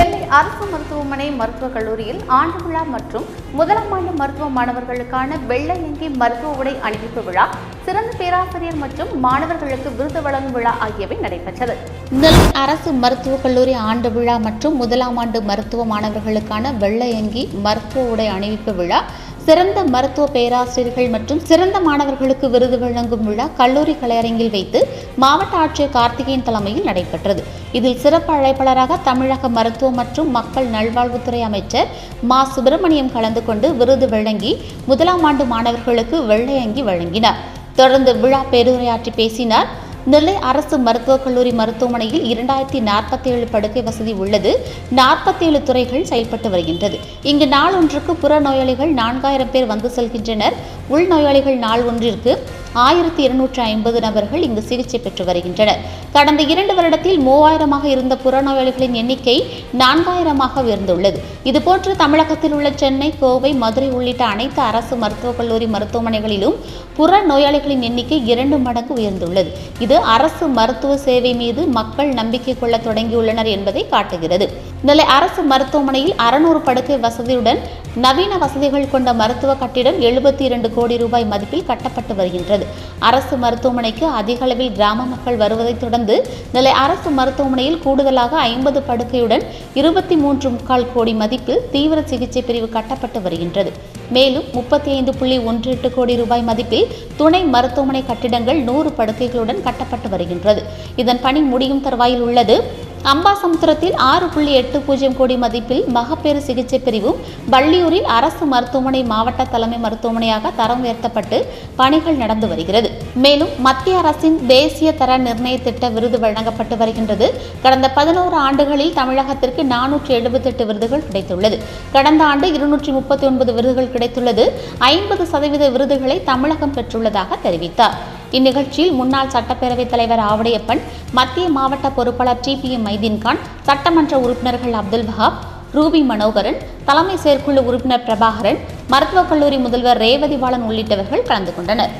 நெல்லை அரசு மருத்துவமனை மருத்துவக் கல்லூரியில் ஆண்டு விழா மற்றும் முதலாம் ஆண்டு மருத்துவ மாணவர்களுக்கான வெள்ளையங்கி மருத்துவ உடை அணிவிப்பு விழா சிறந்த பேராசிரியர் மற்றும் மாணவர்களுக்கு விருது வழங்கும் விழா ஆகியவை நடைபெற்றது நெல்லை அரசு மருத்துவக் கல்லூரி ஆண்டு விழா மற்றும் முதலாம் ஆண்டு மருத்துவ மாணவர்களுக்கான வெள்ளையங்கி மருத்துவ உடை அணிவிப்பு விழா சிறந்த மருத்துவ பேராசிரியர்கள் மற்றும் சிறந்த மாணவர்களுக்கு விருது வழங்கும் விழா கல்லூரி கலையரங்கில் வைத்து மாவட்ட ஆட்சியர் கார்த்திகேயன் தலைமையில் நடைபெற்றது இதில் சிறப்பு அழைப்பாளராக தமிழக மருத்துவ மற்றும் மக்கள் நல்வாழ்வுத்துறை அமைச்சர் மா சுப்பிரமணியம் கலந்து கொண்டு விருது வழங்கி முதலாம் ஆண்டு மாணவர்களுக்கு வெள்ளையங்கி வழங்கினார் தொடர்ந்து விழா பேருரையாற்றி பேசினார் நெல்லை அரசு மருத்துவக் கல்லூரி மருத்துவமனையில் இரண்டாயிரத்தி நாற்பத்தி ஏழு படுக்கை வசதி உள்ளது நாற்பத்தி ஏழு துறைகள் செயல்பட்டு வருகின்றது இங்கு நாள் ஒன்றுக்கு புற நோயாளிகள் நான்காயிரம் பேர் வந்து செல்கின்றனர் உள் நோயாளிகள் நாள் ஒன்றிற்கு ஆயிரத்தி இருநூற்று ஐம்பது நபர்கள் இங்கு சிகிச்சை பெற்று வருகின்றனர் கடந்த இரண்டு வருடத்தில் மூவாயிரமாக இருந்த புறநோயாளிகளின் எண்ணிக்கை நான்காயிரமாக உயர்ந்துள்ளது இதுபோன்று தமிழகத்தில் உள்ள சென்னை கோவை மதுரை உள்ளிட்ட அனைத்து அரசு மருத்துவக் கல்லூரி மருத்துவமனைகளிலும் புற நோயாளிகளின் எண்ணிக்கை இரண்டு மடங்கு உயர்ந்துள்ளது இது அரசு மருத்துவ சேவை மீது மக்கள் நம்பிக்கை கொள்ள தொடங்கியுள்ளனர் என்பதை காட்டுகிறது நெல்லை அரசு மருத்துவமனையில் அறுநூறு படுக்கை வசதியுடன் நவீன வசதிகள் கொண்ட மருத்துவ கட்டிடம் எழுபத்தி இரண்டு கோடி ரூபாய் மதிப்பில் கட்டப்பட்டு வருகின்றது அரசு மருத்துவமனைக்கு அதிக அளவில் கிராம மக்கள் வருவதைத் தொடர்ந்து நெல்லை அரசு மருத்துவமனையில் கூடுதலாக ஐம்பது படுக்கையுடன் இருபத்தி மூன்று முக்கால் கோடி மதிப்பில் தீவிர சிகிச்சை பிரிவு கட்டப்பட்டு வருகின்றது மேலும் முப்பத்தி ஐந்து புள்ளி ஒன்று எட்டு கோடி ரூபாய் மதிப்பில் துணை மருத்துவமனை கட்டிடங்கள் நூறு படுக்கைகளுடன் கட்டப்பட்டு வருகின்றது இதன் பணி முடியும் தருவாயில் உள்ளது அம்பாசமுத்திரத்தில் ஆறு புள்ளி எட்டு பூஜ்ஜியம் கோடி மதிப்பில் மகப்பேறு சிகிச்சை பிரிவும் வள்ளியூரில் அரசு மருத்துவமனை மாவட்ட தலைமை மருத்துவமனையாக தரம் உயர்த்தப்பட்டு பணிகள் நடந்து வருகிறது மேலும் மத்திய அரசின் தேசிய தர நிர்ணய திட்ட விருது வழங்கப்பட்டு வருகின்றது கடந்த பதினோரு ஆண்டுகளில் தமிழகத்திற்கு நானூற்றி எழுபத்தெட்டு விருதுகள் கிடைத்துள்ளது கடந்த ஆண்டு இருநூற்றி முப்பத்தி ஒன்பது விருதுகள் கிடைத்துள்ளது ஐம்பது சதவீத விருதுகளை தமிழகம் பெற்றுள்ளதாக தெரிவித்தார் இந்நிகழ்ச்சியில் முன்னாள் சட்டப்பேரவைத் தலைவர் ஆவடையப்பன் மத்திய மாவட்ட பொறுப்பாளர் டி பி எம் மைதீன்கான் சட்டமன்ற உறுப்பினர்கள் அப்துல் வஹாப் ரூபி மனோகரன் தலைமை செயற்குழு உறுப்பினர் பிரபாகரன் மருத்துவக் கல்லூரி முதல்வர் ரேவதி பாலன் உள்ளிட்டவர்கள் கலந்து கொண்டனர்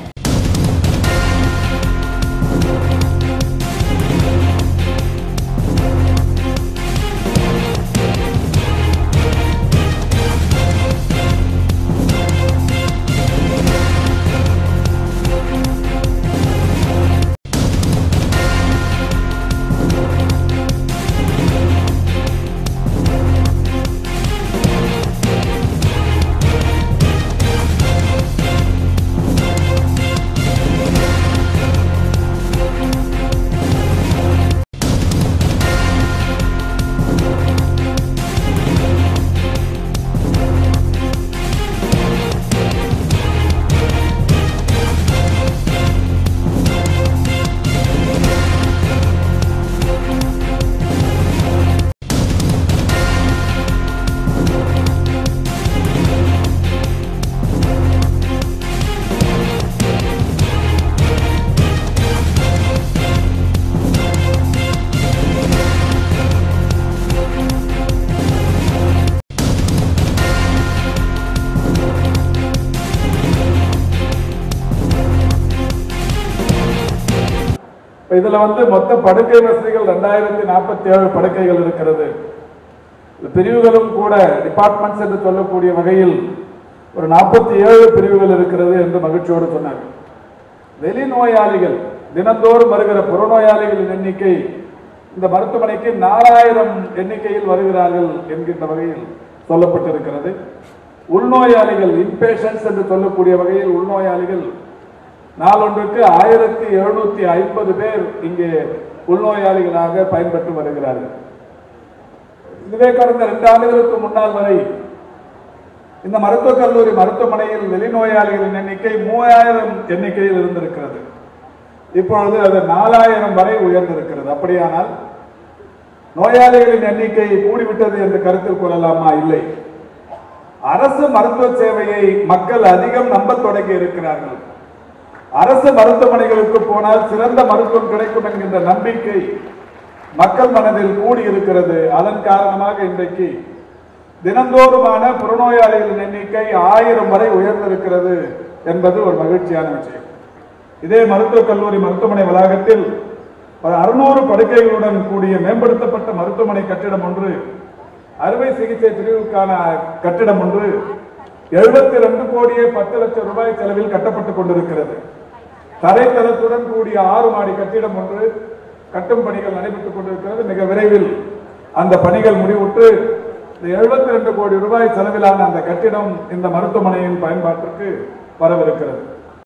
இப்ப இதுல வந்து மொத்த படுக்கை வசதிகள் ரெண்டாயிரத்தி நாற்பத்தி ஏழு படுக்கைகள் இருக்கிறது இந்த பிரிவுகளும் கூட டிபார்ட்மெண்ட்ஸ் என்று சொல்லக்கூடிய வகையில் ஒரு நாற்பத்தி ஏழு பிரிவுகள் இருக்கிறது என்று மகிழ்ச்சியோடு சொன்னாங்க வெளிநோயாளிகள் தினந்தோறும் வருகிற புறநோயாளிகளின் எண்ணிக்கை இந்த மருத்துவமனைக்கு நாலாயிரம் எண்ணிக்கையில் வருகிறார்கள் என்கின்ற வகையில் சொல்லப்பட்டிருக்கிறது உள்நோயாளிகள் இன்பேஷன்ஸ் என்று சொல்லக்கூடிய வகையில் உள்நோயாளிகள் நாளொன்றுக்கு ஆயிரத்தி எழுநூத்தி ஐம்பது பேர் இங்கே உள்நோயாளிகளாக பயன்பெற்று வருகிறார்கள் இதுவே கடந்த இரண்டு ஆண்டுகளுக்கு முன்னால் வரை இந்த மருத்துவக் கல்லூரி மருத்துவமனையில் வெளிநோயாளிகளின் எண்ணிக்கை மூவாயிரம் எண்ணிக்கையில் இருந்திருக்கிறது இப்பொழுது அது நாலாயிரம் வரை உயர்ந்திருக்கிறது அப்படியானால் நோயாளிகளின் எண்ணிக்கை கூடிவிட்டது என்று கருத்தில் கொள்ளலாமா இல்லை அரசு மருத்துவ சேவையை மக்கள் அதிகம் நம்பத் தொடங்கி இருக்கிறார்கள் அரசு மருத்துவமனைகளுக்கு போனால் சிறந்த மருத்துவம் கிடைக்கும் என்கின்ற நம்பிக்கை மக்கள் மனதில் கூடியிருக்கிறது அதன் காரணமாக இன்றைக்கு தினந்தோறுமான புறநோயாளிகளின் எண்ணிக்கை ஆயிரம் வரை உயர்ந்திருக்கிறது என்பது ஒரு மகிழ்ச்சியான விஷயம் இதே மருத்துவக் கல்லூரி மருத்துவமனை வளாகத்தில் ஒரு அறுநூறு படுக்கைகளுடன் கூடிய மேம்படுத்தப்பட்ட மருத்துவமனை கட்டிடம் ஒன்று அறுவை சிகிச்சை பிரிவுக்கான கட்டிடம் ஒன்று எழுபத்தி ரெண்டு கோடியே பத்து லட்சம் ரூபாய் செலவில் கட்டப்பட்டுக் கொண்டிருக்கிறது தரைத்தளத்துடன் கூடிய ஆறு மாடி கட்டிடம் ஒன்று கட்டும் பணிகள் நடைபெற்றுக் கொண்டிருக்கிறது மிக விரைவில் அந்த பணிகள் முடிவுற்று இந்த எழுபத்தி ரெண்டு கோடி ரூபாய் செலவிலான அந்த கட்டிடம் இந்த மருத்துவமனையின் பயன்பாட்டிற்கு வரவிருக்கிறது